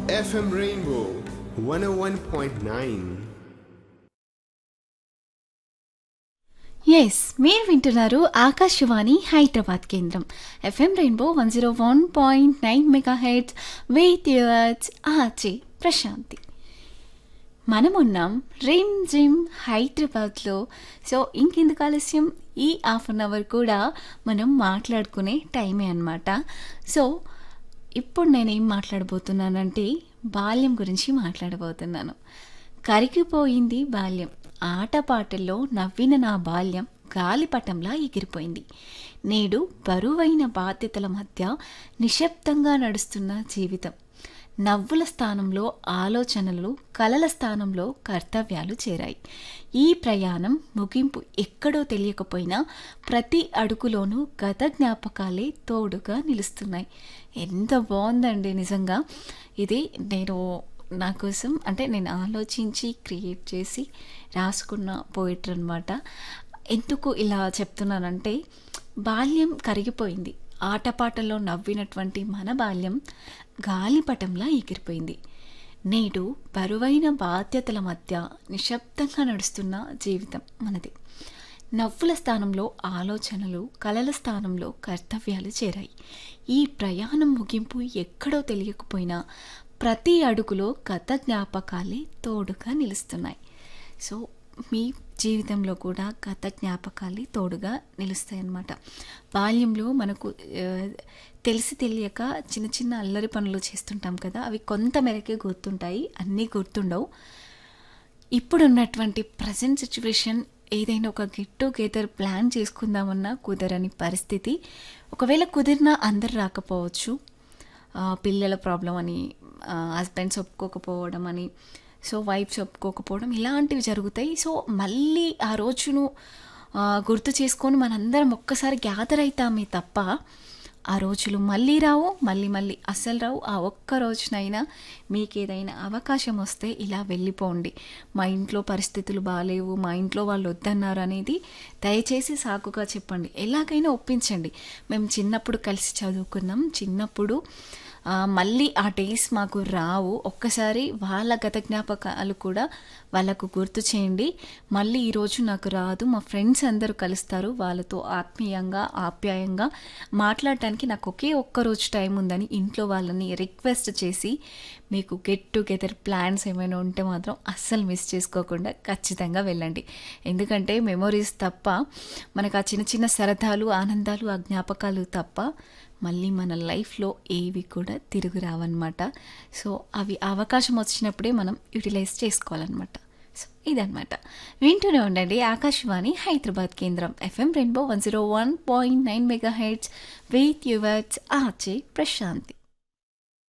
FM Rainbow 101.9. Yes మీరు వింటున్నారు ఆకాశవాణి హైదరాబాద్ కేంద్రం FM rainbow one zero one point nine megahertz with yours ఆచే ప్రశాంతి మనమున్నాం రిమ్ జిమ్ హైదరాబాద్లో సో ఇంకెందుకు ఆలస్యం ఈ హాఫ్ అన్ అవర్ కూడా మనం మాట్లాడుకునే టైమే అనమాట సో ఇప్పుడు నేనేం మాట్లాడబోతున్నానంటే బాల్యం గురించి మాట్లాడబోతున్నాను కరిగిపోయింది బాల్యం ఆటపాటల్లో నవ్విన నా బాల్యం గాలిపటంలా ఎగిరిపోయింది నేడు బరువైన బాధ్యతల మధ్య నిశ్శబ్దంగా నడుస్తున్న జీవితం నవ్వుల స్థానంలో ఆలోచనలు కలల స్థానంలో కర్తవ్యాలు చేరాయి ఈ ప్రయాణం ముగింపు ఎక్కడో తెలియకపోయినా ప్రతి అడుగులోనూ గత జ్ఞాపకాలే తోడుగా నిలుస్తున్నాయి ఎంత బాగుందండి నిజంగా ఇది నేను నా కోసం అంటే నేను ఆలోచించి క్రియేట్ చేసి రాసుకున్న పోయిటరీ అనమాట ఎందుకు ఇలా చెప్తున్నానంటే బాల్యం కరిగిపోయింది ఆటపాటల్లో నవ్వినటువంటి మన బాల్యం గాలిపటంలా ఎగిరిపోయింది నేడు బరువైన బాధ్యతల మధ్య నిశ్శబ్దంగా నడుస్తున్న జీవితం మనది నవ్వుల స్థానంలో ఆలోచనలు కలల స్థానంలో కర్తవ్యాలు చేరాయి ఈ ప్రయాణం ముగింపు ఎక్కడో తెలియకపోయినా ప్రతి అడుగులో గత జ్ఞాపకాలే తోడుగా నిలుస్తున్నాయి సో మీ జీవితంలో కూడా గత జ్ఞాపకాలే తోడుగా నిలుస్తాయి అన్నమాట బాల్యంలో మనకు ఆ, తెలిసి తెలియక చిన్న చిన్న అల్లరి పనులు చేస్తుంటాం కదా అవి కొంత మేరకే గుర్తుంటాయి అన్నీ గుర్తుండవు ఇప్పుడున్నటువంటి ప్రజెంట్ సిచ్యువేషన్ ఏదైనా ఒక గెట్ టుగెదర్ ప్లాన్ చేసుకుందామన్నా కుదరని పరిస్థితి ఒకవేళ కుదిరినా అందరు రాకపోవచ్చు ఆ, పిల్లల ప్రాబ్లం అని హస్బెండ్స్ ఒప్పుకోకపోవడం అని సో వైఫ్స్ ఒప్పుకోకపోవడం ఇలాంటివి జరుగుతాయి సో మళ్ళీ ఆ రోజును ఆ, గుర్తు చేసుకొని మనందరం ఒక్కసారి గ్యాదర్ అవుతామే తప్ప ఆ రోజులు మళ్ళీ రావు మళ్ళీ మళ్ళీ అస్సలు రావు ఆ ఒక్క రోజునైనా మీకు ఏదైనా అవకాశం వస్తే ఇలా వెళ్ళిపోండి మా ఇంట్లో పరిస్థితులు బాగాలేవు మా ఇంట్లో వాళ్ళు వద్దన్నారు అనేది దయచేసి సాకుగా చెప్పండి ఎలాగైనా ఒప్పించండి మేము చిన్నప్పుడు కలిసి చదువుకున్నాం చిన్నప్పుడు ఆ, మళ్ళీ ఆ డేస్ మాకు రావు ఒక్కసారి వాళ్ళ గత జ్ఞాపకాలు కూడా వాళ్ళకు గుర్తు చేయండి మళ్ళీ ఈరోజు నాకు రాదు మా ఫ్రెండ్స్ అందరూ కలుస్తారు వాళ్ళతో ఆత్మీయంగా ఆప్యాయంగా మాట్లాడటానికి నాకు ఒకే ఒక్క రోజు టైం ఉందని ఇంట్లో వాళ్ళని రిక్వెస్ట్ చేసి మీకు గెట్ టుగెదర్ ప్లాన్స్ ఏమైనా ఉంటే మాత్రం అస్సలు మిస్ చేసుకోకుండా ఖచ్చితంగా వెళ్ళండి ఎందుకంటే మెమొరీస్ తప్ప మనకు ఆ చిన్న చిన్న సరదాలు ఆనందాలు ఆ జ్ఞాపకాలు తప్ప మళ్ళీ మన లైఫ్లో ఏవి కూడా తిరుగు రావన్నమాట సో అవి అవకాశం వచ్చినప్పుడే మనం యూటిలైజ్ చేసుకోవాలన్నమాట సో ఇదన్నమాట వింటూనే ఉండండి ఆకాశవాణి హైదరాబాద్ కేంద్రం FM rainbow one zero one point nine megahertz with yours ఆచే ప్రశాంతి